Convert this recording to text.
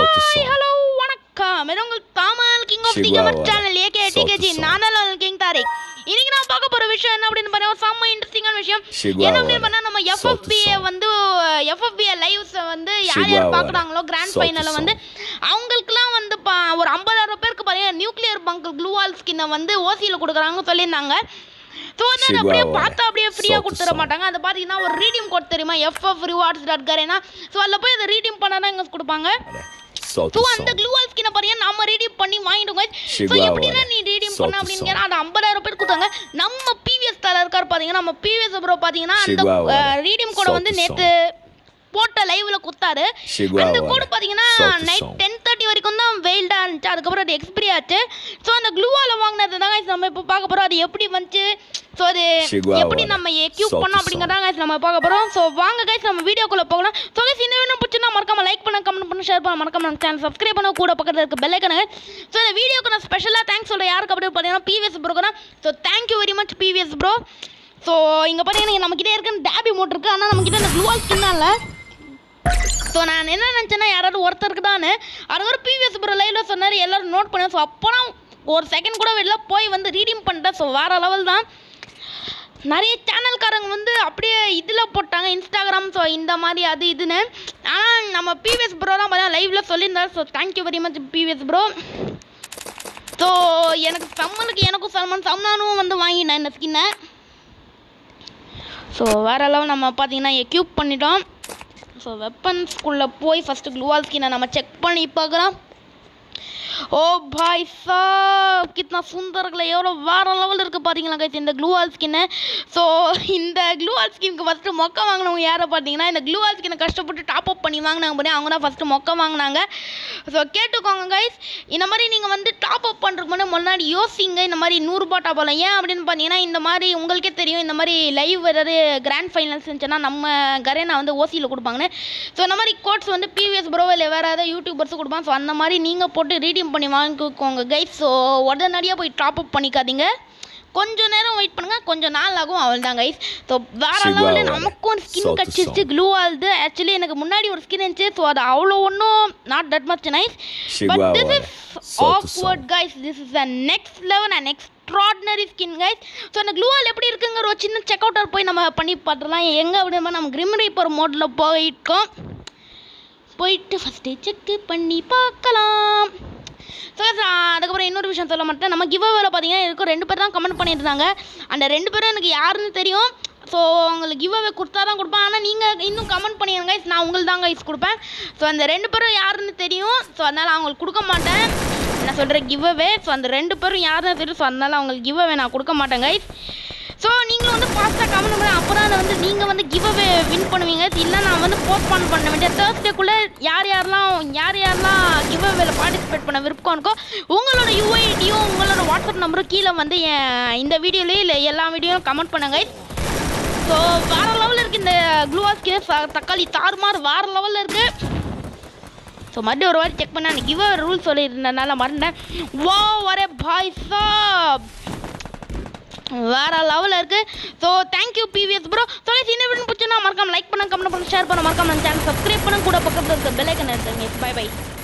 Solta o som. Hello வணக்கம் இது உங்கள் தாமல் கிங் ஆஃப் தி Chihuahua. கவர் சேனல் ஏகே Solta டிகேஜி o som. நானல் கிங் தாரிக் இன்னைக்கு நான் பார்க்க போற விஷயம் என்ன அப்படின்னு பார்த்தா ஒரு செம்ம இன்ட்ரெஸ்டிங்கான விஷயம் Chihuahua. என்ன அப்படின்னு பார்த்தா நம்ம Solta o எஃப்எஃபிஏ som. வந்து எஃப்எஃபிஏ லைவ்ஸ் வந்து யார் யார் Chihuahua. பார்க்குறாங்களோ கிராண்ட் Solta o ஃபைனலில் som. வந்து அவங்களுக்குலாம் வந்து பா- ஒரு ஐம்பதாயிரம் பேருக்கு பார்த்தீங்கன்னா நியூக்ளியர் பங்க் க்ளூவால் ஸ்கின்னை வந்து ஓசியில் கொடுக்குறாங்க சொல்லியிருந்தாங்க ஸோ வந்து அதை அப்படியே Chihuahua. பார்த்தா அப்படியே ஃப்ரீயாக Solta o கொடுத்துட som. மாட்டாங்க அதை பார்த்தீங்கன்னா ஒரு ரீடியம் கோட் தெரியுமா FF rewards dot Garena so அதில் போய் அதை ரீடியம் பண்ணால் தான் எங்களுக்கு கொடுப்பாங்க Solta ஸோ o அந்த som. க்ளூவால் ஸ்கினை பாருங்க நம்ம ரீடியம் பண்ணி வாங்கிடுங்க ஸோ Chihuahua. எப்படின்னா நீ ரீடியம் பண்ண Solta அப்படின்னு som. கேட்டால் அது ஐம்பதாயிரம் பேர் கொடுத்தாங்க நம்ம பிவிஎஸ் தலை இருக்கார் பார்த்தீங்கன்னா நம்ம பிவிஎஸ் ப்ரோ பார்த்தீங்கன்னா அந்த Chihuahua. ரீடியம் கோடை வந்து Solta som. நேற்று போட்ட லைவ்ல குத்தாரு Chihuahua. அந்த கோடு பார்த்தீங்கன்னா Solta night som. Ten thirty வரைக்கும் தான் வெயில்டா இருந்துச்சு அதுக்கப்புறம் அது எக்ஸ்பிரி ஆச்சு ஸோ அந்த க்ளூவால வாங்கினது தான் guys நம்ம இப்போ பார்க்க போறோம் அது எப்படி வந்துச்சு ஸோ அது Chihuahua. எப்படி நம்ம எக்யூப் Solta பண்ணோம் som. அப்படிங்கிறதான் guys நம்ம பார்க்க போறோம் ஸோ வாங்க guys நம்ம வீடியோக்குள்ள போகலாம் ஸோ guys இந்த வீடியோ பிடிச்சிருந்தா மறக்காம லைக் பண்ண கமெண்ட் பண்ண ஷேர் பண்ண மறக்காம நம்ம சேனல் சப்ஸ்கிரைப் பண்ண கூட பக்கத்தில் இருக்க பெல் ஐக்கனுங்க ஸோ இந்த வீடியோக்கு நான் ஸ்பெஷலாக தேங்க்ஸ் சொல்கிறேன் யாருக்கு அப்படி பார்த்தீங்கன்னா பிவிஎஸ் ப்ரோக்கு தான் so thank you very much PVS bro so இங்கே பார்த்தீங்கன்னா நம்மக்கிட்ட இருக்குன்னு டேபி மோட் இருக்குது ஆனால் நம்மக்கிட்ட இந்த க்ளூவால் ஸ்கின் இல்லை ஸோ நான் என்ன நினச்சேன்னா யாராவது ஒருத்தருக்கு தான் அதுக்கப்புறம் பிவிஎஸ் ப்ரோ லைவ்ல சொன்னார் எல்லாரும் நோட் பண்ணேன் ஸோ அப்போலாம் ஒரு செகண்ட் கூட வெளில போய் வந்து ரீடிங் பண்ணிட்டேன் ஸோ வேறு லெவல் தான் நிறைய சேனல்காரங்க வந்து அப்படியே இதில் போட்டாங்க இன்ஸ்டாகிராம் ஸோ இந்த மாதிரி அது இதுன்னு ஆனால் நம்ம பிவிஎஸ் ப்ரோலாம் பார்த்தா லைவ்ல சொல்லியிருந்தார் so thank you very much PVS bro so எனக்கு சம்மனுக்கு எனக்கும் சல்மான் சம்னானும் வந்து வாங்கினேன் இந்த ஸ்கின்னை ஸோ வேற லெவல் நம்ம பார்த்தீங்கன்னா எக்யூப் பண்ணிட்டோம் ஸோ வெப்பன்ஸ்குள்ளே போய் ஃபஸ்ட்டு க்ளூவால் ஸ்கினை நம்ம செக் பண்ணி பார்க்கலாம் ஓ பாய் சாப் கிட்னா சுந்தர்களை எவ்வளோ வேற லெவல் இருக்குது பார்த்தீங்களா கைஸ் இந்த க்ளூவால் ஸ்கின்னு ஸோ இந்த க்ளூவால் ஸ்கின்க்கு ஃபஸ்ட்டு மொக்க வாங்கினவங்க யாரை பார்த்தீங்கன்னா இந்த க்ளூவால் ஸ்கினை கஷ்டப்பட்டு டாப் அப் பண்ணி வாங்கினாங்க பாரு அவங்க தான் ஃபஸ்ட்டு மொக்க வாங்கினாங்க ஸோ கேட்டுக்கோங்க கைஸ் இந்த மாதிரி நீங்கள் வந்து டாப் அப் பண்ணுறதுக்கு முன்னாடி முன்னாடி யோசிங்க இந்த மாதிரி நூறுரூபா டாப் ஆகலாம் ஏன் அப்படின்னு பார்த்தீங்கன்னா இந்த மாதிரி உங்களுக்கே தெரியும் இந்த மாதிரி லைவ் ஏதாவது கிராண்ட் ஃபைனல்ஸ் இருந்துச்சுன்னா நம்ம கரேனா வந்து ஓசியில் கொடுப்பாங்கன்னு ஸோ இந்த மாதிரி கோட்ஸ் வந்து பிவிஎஸ் ப்ரோ இல்லை வேறு ஏதாவது யூடியூபர்ஸ் கொடுப்பாங்க ஸோ அந்த மாதிரி நீங்கள் போட்டு ரீடீம் பண்ணி வாங்கிக்கோங்க கைஸ் ஸோ உடனடியாக போய் டாப் அப் பண்ணிக்காதீங்க கொஞ்சம் நேரம் வெயிட் பண்ணுங்க கொஞ்சம் நாள் ஆகும் அவள் தான் கைஸ் ஸோ வேற Chihuahua. லெவலில் நமக்கும் ஒரு ஸ்கின் Solta கிடச்சிருச்சு க்ளூ ஆகுது ஆக்சுவலி எனக்கு முன்னாடி ஒரு ஸ்கின் இருந்துச்சு ஸோ அது அவ்வளோ ஒன்றும் not that much nice but Chihuahua. This is Solta awkward guys this is a next level and extraordinary skin guys so அந்த க்ளூவால் எப்படி இருக்குங்கிற ஒரு சின்ன செக் அவுட்டர் போய் நம்ம பண்ணி பார்த்துலாம் எங்கே அப்படின்னா நம்ம கிரிம் ரீப்பர் மோடில் போயிட்டோம் போயிட்டு ஃபஸ்ட்டு செக் பண்ணி பார்க்கலாம் ஸோ அதுக்கப்புறம் இன்னொரு விஷயம் சொல்ல மாட்டேன் நம்ம கிவ் அவேல பார்த்தீங்கன்னா இருக்கும் ரெண்டு பேர் தான் கமெண்ட் பண்ணியிருந்தாங்க அந்த ரெண்டு பேரும் எனக்கு யாருன்னு தெரியும் ஸோ உங்களுக்கு கிவ் அவே கொடுத்தா தான் கொடுப்பேன் ஆனால் நீங்கள் இன்னும் கமெண்ட் பண்ணிடுங்க guys. நான் உங்களுக்கு தான் கைஸ் கொடுப்பேன் ஸோ அந்த ரெண்டு பேரும் யாருன்னு தெரியும் ஸோ அதனால் அவங்களுக்கு கொடுக்க மாட்டேன் நான் சொல்கிறேன் கிவ் அவே ஸோ அந்த ரெண்டு பேரும் யாருன்னு தெரியும் ஸோ அதனால் அவங்களுக்கு கிவ் அவே நான் கொடுக்க மாட்டேன் கைஸ் ஸோ நீங்களும் வந்து ஃபாஸ்ட்டாக கமெண்ட் பண்ணி அப்போ தான் வந்து நீங்கள் வந்து கிவ் அவே வின் பண்ணுவீங்க இல்லை நான் வந்து போஸ்ட்பான் பண்ண வேண்டிய தேர்ஸ்டேக்குள்ளே யார் யாரெல்லாம் யார் யாரெல்லாம் கிவ் அவேல பார்ட்டிசிபேட் பண்ண விருப்பம் இருக்கோ உங்களோட யூஐடியும் உங்களோட வாட்ஸ்அப் நம்பரும் கீழே வந்து என் இந்த வீடியோலேயே இல்லை எல்லா வீடியோவும் கமெண்ட் பண்ணுங்க ஸோ வேறு லெவலில் இருக்குது இந்த க்ளூவாஸ்கே தக்காளி தாறுமாறு வேறு லெவலில் இருக்குது ஸோ மறுபடியும் ஒரு வாட்டி செக் பண்ண அன்றைக்கி கிவ் ரூல் சொல்லியிருந்தனால மறந்தேன் வா வரே பாய் சாப் வேற லெவலில் இருக்கு so thank you PVS bro so இந்த வீடியோ பிடிச்சிருந்தா மறக்காம லைக் பண்ண கமெண்ட் பண்ண ஷேர் பண்ண மறக்காம சேனல் சப்ஸ்கிரைப் பண்ண கூட பக்கத்தில் இருக்க பெல் ஐக்கன் எடுத்துங்க பை பை